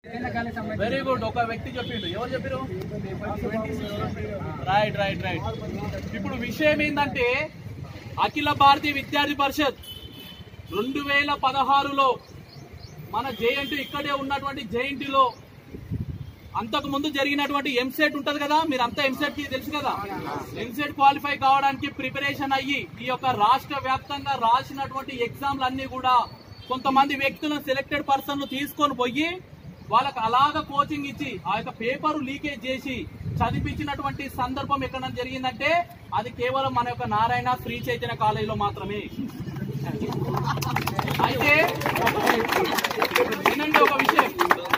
very good ఒక వ్యక్తి చెప్పిండు ఎవరు చెప్పారు రైట్ రైట్ రైట్ ఇప్పుడు విషయం ఏంటంటే అఖిల భారతీయ విద్యార్థి పరిషత్ రెండు వేల పదహారులో మన జేఎన్టీ ఇక్కడే ఉన్నటువంటి జేఎన్టీలో అంతకు ముందు జరిగినటువంటి ఎంసెట్ ఉంటది కదా మీరు అంతా ఎంసెట్ కి తెలుసు కదా ఎంసెట్ క్వాలిఫై కావడానికి ప్రిపరేషన్ అయ్యి ఈ యొక్క రాష్ట్ర వ్యాప్తంగా రాసినటువంటి ఎగ్జామ్లు అన్ని కూడా కొంతమంది వ్యక్తులను సెలెక్టెడ్ పర్సన్లు తీసుకొని పోయి వాళ్ళకి అలాగ కోచింగ్ ఇచ్చి ఆ యొక్క పేపర్ లీకేజ్ చేసి చదివించినటువంటి సందర్భం ఎక్కడ జరిగిందంటే అది కేవలం మన యొక్క నారాయణ శ్రీ చైతన్య కాలేజీలో మాత్రమే అయితే వినండి ఒక విషయం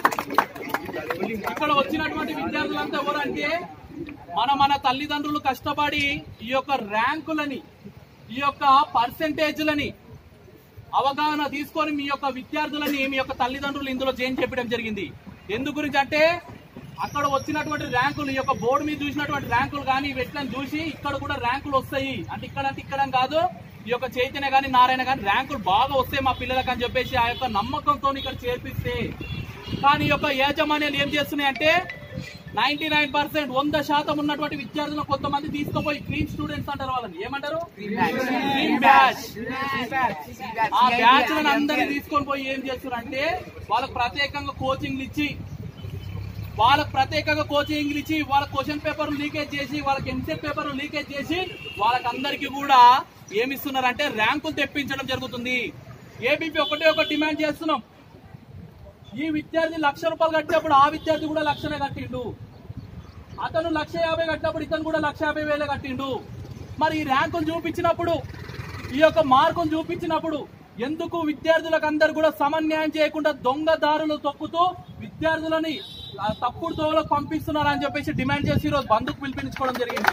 ఇక్కడ వచ్చినటువంటి విద్యార్థులంతా ఎవరంటే మన మన తల్లిదండ్రులు కష్టపడి ఈ యొక్క ర్యాంకులని ఈ యొక్క పర్సెంటేజ్లని అవగాహన తీసుకొని మీ యొక్క విద్యార్థులని మీ యొక్క తల్లిదండ్రులు ఇందులో జాయిన్ చెప్పడం జరిగింది ఎందు గురించి అంటే అక్కడ వచ్చినటువంటి ర్యాంకులు ఈ యొక్క బోర్డు మీద చూసినటువంటి ర్యాంకులు కానీ వెట్లను చూసి ఇక్కడ కూడా ర్యాంకులు వస్తాయి అంటే ఇక్కడ అంటే ఇక్కడ అని కాదు ఈ యొక్క చైతన్య కానీ నారాయణ కానీ ర్యాంకులు బాగా వస్తాయి మా పిల్లలకు అని చెప్పేసి ఆ యొక్క నమ్మకంతో ఇక్కడ చేర్పిస్తే కానీ ఈ యొక్క యాజమాన్యాలు ఏం చేస్తున్నాయి అంటే నైన్టీ నైన్ పర్సెంట్ వంద శాతం ఉన్నటువంటి విద్యార్థులను కొంతమంది తీసుకుపోయి క్లీన్ స్టూడెంట్స్ అంటారు వాళ్ళని ఏమంటారు క్లీన్ బ్యాచ్ ఆ బ్యాచ్ అందరినీ తీసుకొని పోయి ఏం చేస్తున్నారు అంటే వాళ్ళకి ప్రత్యేకంగా కోచింగ్లు ఇచ్చి వాళ్ళకి ప్రత్యేకంగా కోచింగ్ ఇచ్చి వాళ్ళ క్వశ్చన్ పేపర్ లీకేజ్ చేసి వాళ్ళకి ఎంసెట్ పేపర్ లీకేజ్ చేసి వాళ్ళకందరికీ కూడా ఏమిస్తున్నారంటే ర్యాంకులు తెప్పించడం జరుగుతుంది ఏబీపీ ఒకటే ఒక డిమాండ్ చేస్తున్నాం ఈ విద్యార్థి లక్ష రూపాయలు కట్టినప్పుడు ఆ విద్యార్థి కూడా లక్షనే కట్టిండు అతను లక్ష యాభై కట్టినప్పుడు ఇతను కూడా లక్ష యాభై వేలే కట్టిండు మరి ఈ ర్యాంకులు చూపించినప్పుడు ఈ యొక్క మార్కులు చూపించినప్పుడు ఎందుకు విద్యార్థులకు అందరు కూడా సమన్యాయం చేయకుండా దొంగదారులు తొక్కుతూ విద్యార్థులని ఆ తప్పుడు తోవలకు పంపిస్తున్నారు అని చెప్పేసి డిమాండ్ చేసి ఈరోజు బంధుకు పిలిపించుకోవడం జరిగింది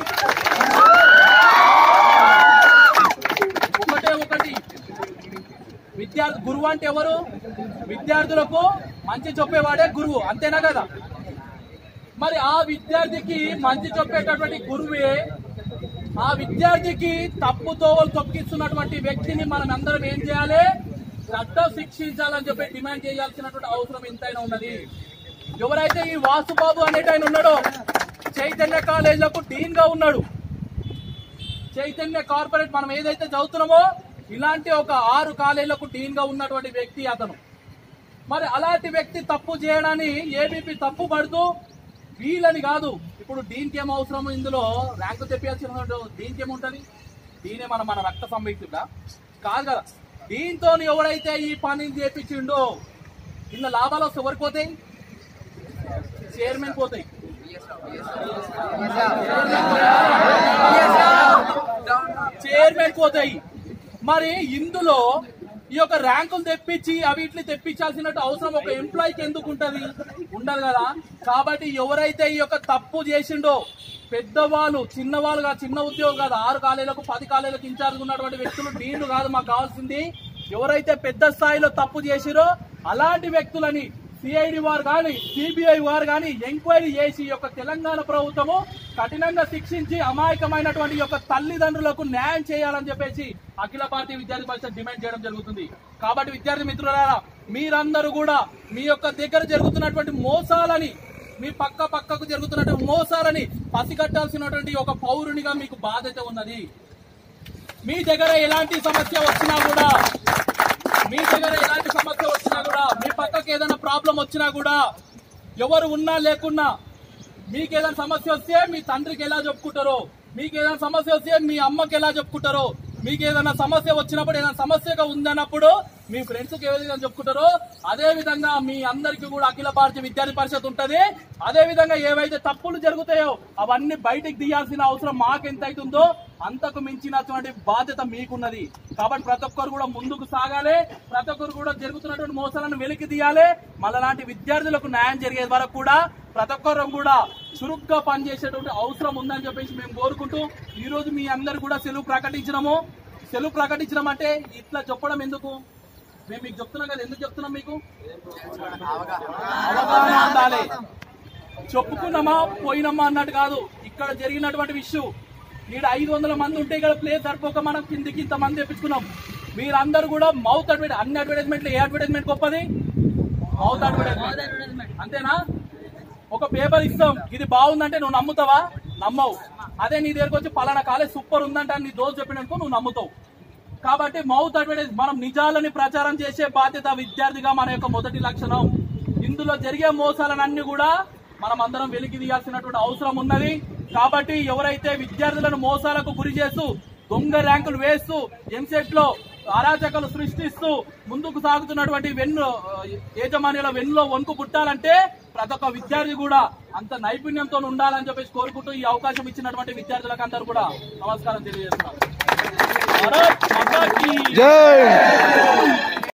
ఒకటే ఒకటి విద్యార్థి గురువు అంటే ఎవరు విద్యార్థులకు మంచి చెప్పేవాడే గురువు అంతేనా కదా మరి ఆ విద్యార్థికి మంచి చెప్పేటటువంటి గురువే ఆ విద్యార్థికి తప్పు తోవలు తొక్కిస్తున్నటువంటి వ్యక్తిని మనం అందరం ఏం చేయాలి చట్ట శిక్షించాలని చెప్పి డిమాండ్ చేయాల్సినటువంటి అవసరం ఎంతైనా ఉన్నది ఎవరైతే ఈ వాసుబాబు అనేట ఆయన ఉన్నాడో చైతన్య కాలేజీలకు డీన్ గా ఉన్నాడు చైతన్య కార్పొరేట్ మనం ఏదైతే చదువుతున్నామో ఇలాంటి ఒక ఆరు కాలేజీలకు డీన్ గా ఉన్నటువంటి వ్యక్తి అతను మరి అలాంటి వ్యక్తి తప్పు చేయడాన్ని ఏబీపీ తప్పు పడుతూ వీళ్ళని కాదు ఇప్పుడు దీనికి ఏం అవసరం ఇందులో ర్యాంకు తెప్పించాల్సిన దీనికి ఏముంటది దీనే మన మన రక్త సంబంధితుడా కాదు కదా దీంతో ఎవరైతే ఈ పని చేపించిండో ఇందులో లాభాలు వస్తే ఎవరికి పోతాయి చైర్మన్ పోతాయి చైర్మన్ పోతాయి మరి ఇందులో ఈ యొక్క ర్యాంకులు తెప్పించి అవిటిని తెప్పించాల్సినట్టు అవసరం ఒక ఎంప్లాయీకి ఎందుకు ఉంటది ఉండదు కదా కాబట్టి ఎవరైతే ఈ యొక్క తప్పు చేసిండో పెద్దవాళ్ళు చిన్నవాళ్ళు కాదు చిన్న ఉద్యోగం కాదు ఆరు కాలేజీలకు పది కాలేజీలకు ఇన్ఛార్జ్ ఉన్నటువంటి వ్యక్తులు డీన్లు కాదు మాకు కావాల్సింది ఎవరైతే పెద్ద స్థాయిలో తప్పు చేసిరో అలాంటి వ్యక్తులని సిఐడి వారు కానీ సిబిఐ వారు కానీ ఎంక్వైరీ చేసి ఈ యొక్క తెలంగాణ ప్రభుత్వము కఠినంగా శిక్షించి అమాయకమైనటువంటి ఈ యొక్క తల్లిదండ్రులకు న్యాయం చేయాలని చెప్పేసి అఖిల భారతీయ విద్యార్థి పరిషత్ డిమాండ్ చేయడం జరుగుతుంది కాబట్టి విద్యార్థి మిత్రులారా మీరందరూ కూడా మీ యొక్క దగ్గర జరుగుతున్నటువంటి మోసాలని మీ పక్క పక్కకు జరుగుతున్నటువంటి మోసాలని పసిగట్టాల్సినటువంటి ఒక పౌరునిగా మీకు బాధ్యత ఉన్నది మీ దగ్గర ఎలాంటి సమస్య వచ్చినా కూడా మీ దగ్గర ఎలాంటి సమస్య వచ్చినా కూడా మీ పక్కకి ఏదైనా ప్రాబ్లం వచ్చినా కూడా ఎవరు ఉన్నా లేకున్నా మీకు ఏదైనా సమస్య వస్తే మీ తండ్రికి ఎలా చెప్పుకుంటారో మీకు ఏదైనా సమస్య వస్తే మీ అమ్మకి ఎలా చెప్పుకుంటారో మీకు ఏదైనా సమస్య వచ్చినప్పుడు ఏదైనా సమస్యగా ఉందన్నప్పుడు మీ ఫ్రెండ్స్కి ఏ విధంగా చెప్పుకుంటారో అదే విధంగా మీ అందరికీ కూడా అఖిల భారతీయ విద్యార్థి పరిషత్ ఉంటది అదే విధంగా ఏవైతే తప్పులు జరుగుతాయో అవన్నీ బయటికి తీయాల్సిన అవసరం మాకెంత అవుతుందో అంతకు మించినటువంటి బాధ్యత మీకున్నది కాబట్టి ప్రతి ఒక్కరు కూడా ముందుకు సాగాలి ప్రతి ఒక్కరు కూడా జరుగుతున్నటువంటి మోసాలను వెలికి తీయాలి మళ్ళలాంటి విద్యార్థులకు న్యాయం జరిగే వరకు కూడా ప్రతి ఒక్కరు కూడా చురుగ్గా పనిచేసేటువంటి అవసరం ఉందని చెప్పేసి మేము కోరుకుంటూ ఈ రోజు మీ అందరు కూడా సెలవు ప్రకటించినాము సెలవు ప్రకటించడం అంటే ఇట్లా చెప్పడం ఎందుకు మేము మీకు చెప్తున్నాం కదా ఎందుకు చెప్తున్నాం మీకు అవగాహన ఉండాలి చెప్పుకున్నామా పోయినమ్మా అన్నట్టు కాదు ఇక్కడ జరిగినటువంటి విషయం ఈడ ఐదు వందల మంది ఉంటే ఇక్కడ ప్లేస్ సరిపోక మనం కిందికి ఇంత మంది తెప్పించుకున్నాం మీరందరూ కూడా మౌత్ అడ్వర్టైజ్ అన్ని అడ్వర్టైజ్మెంట్లు ఏ అడ్వర్టైజ్మెంట్ గొప్పది మౌత్ అడ్వర్టైజ్మెంట్ అంతేనా ఒక పేపర్ ఇస్తాం ఇది బాగుందంటే నువ్వు నమ్ముతావా నమ్మవు అదే నీ దగ్గరకు వచ్చి పలానా కాలేజ్ సూపర్ ఉందంటే అని నీ దోష చెప్పిననుకో నువ్వు నమ్ముతావు కాబట్టి మౌత్ అడ్వర్టైజ్ మనం నిజాలని ప్రచారం చేసే బాధ్యత విద్యార్థిగా మన యొక్క మొదటి లక్షణం ఇందులో జరిగే మోసాలన్నీ కూడా మనం అందరం వెలికి తీయాల్సినటువంటి అవసరం ఉన్నది కాబట్టి ఎవరైతే విద్యార్థులను మోసాలకు గురి చేస్తూ దొంగ ర్యాంకులు వేస్తూ ఎంసెట్ లో అరాచకాలు సృష్టిస్తూ ముందుకు సాగుతున్నటువంటి వెన్ను ఆ, యాజమాన్యాల వెన్నులో వణుకు పుట్టాలంటే ప్రతి ఒక్క విద్యార్థి కూడా అంత నైపుణ్యంతో ఉండాలని చెప్పేసి కోరుకుంటూ ఈ అవకాశం ఇచ్చినటువంటి విద్యార్థులకు అందరూ కూడా నమస్కారం తెలియజేస్తున్నాను భారత్ మాతా కీ జై